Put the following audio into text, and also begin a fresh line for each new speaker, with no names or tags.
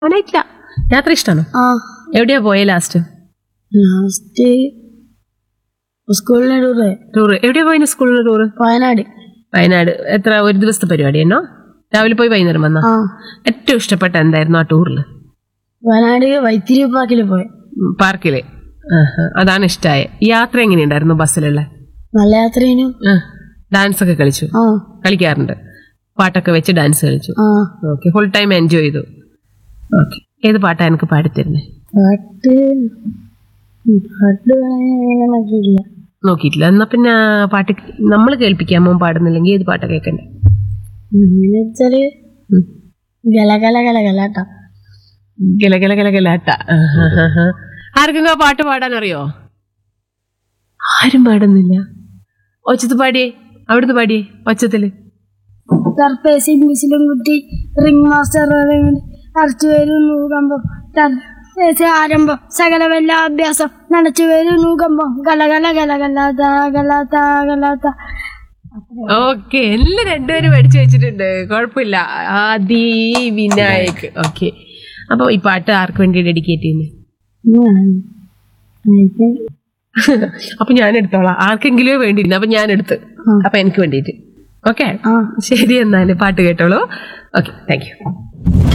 അവനായിട്ടില്ല യാത്ര ഇഷ്ടമാണോ
ആ
എവിടെയാ പോയേ ലാസ്റ്റ്
ലാസ്റ്റ് സ്കൂളിലെ ടൂറ്
ടൂറ് എവിടെയാ പോയിന് സ്കൂളിലെ ടൂറ്
വയനാട്
വയനാട് എത്ര ഒരു ദിവസത്തെ പരിപാടിയാണോ രാവിലെ പോയി വൈകുന്നേരം വന്ന
ആ
ഏറ്റവും ഇഷ്ടപ്പെട്ട എന്തായിരുന്നു ആ ടൂറിൽ
വയനാട് വൈത്തിരി പാർക്കിൽ പോയി
പാർക്കില് ആഹാ, അതാണ് ഇഷ്ടമായ യാത്ര എങ്ങനെയുണ്ടായിരുന്നു ബസ്സിലുള്ള
നല്ല യാത്രേനു
ഡാൻസ് ഒക്കെ കളിച്ചു
ആ
കളിക്കാറുണ്ട് പാട്ടൊക്കെ വെച്ച് ഡാൻസ് കളിച്ചു
ആ
ഓക്കെ ഫുൾ ടൈം എൻജോയ് ചെയ്തു ഓക്കെ ഏത് പാട്ടാ എനിക്ക് പാടിത്തരുന്നേ
പാട്ട് പാട്ട് പറയാൻ നോക്കിയില്ല
നോക്കിയിട്ടില്ല എന്നാ പിന്നെ പാട്ട് നമ്മൾ കേൾപ്പിക്കാമോ പാടുന്നില്ലെങ്കിൽ ഏത് പാട്ടാ കേൾക്കണ്ടേ
അങ്ങനെ വെച്ചാല്
ഉം.
ഗല ഗല ഗല ഗലാട്ടാ
ഗല ഗല ഗല ഗലാട്ട ആർക്കെങ്കിലും ആ പാട്ട് പാടാൻ അറിയോ ആരും പാടുന്നില്ല ഒച്ചത്ത് പാടിയേ അവിടുന്ന് പാടിയേ ഒച്ചത്തില്
സർപ്പേസിൽ മിസിലും കുട്ടി റിംഗ് മാസ്റ്റർ അരച്ചു വരും നൂകമ്പം സർപ്പേസ് ആരംഭം സകല വല്ല അഭ്യാസം നടച്ചു വരും നൂകമ്പം ഗല ഗല ഗല ഗലാത്ത ഗലാത്ത ഗലാത്ത
ഓക്കെ എല്ലാം രണ്ടുപേരും പഠിച്ചു വെച്ചിട്ടുണ്ട് കുഴപ്പമില്ല ആദി വിനായക് ഓക്കെ അപ്പൊ ഈ പാട്ട് ആർക്ക് വേണ്ടി ഡെഡിക്കേറ്റ് ചെയ്യുന്നത് അപ്പൊ ഞാൻ എടുത്തോളാം ആർക്കെങ്കിലും വേണ്ടിയിരുന്നു അപ്പൊ ഞാൻ എടുത്ത്
ആ.
അപ്പൊ എനിക്ക് വേണ്ടിയിട്ട് ഓക്കെ
ആ
ശരി എന്നാല് പാട്ട് കേട്ടോളൂ ഓക്കെ താങ്ക് യു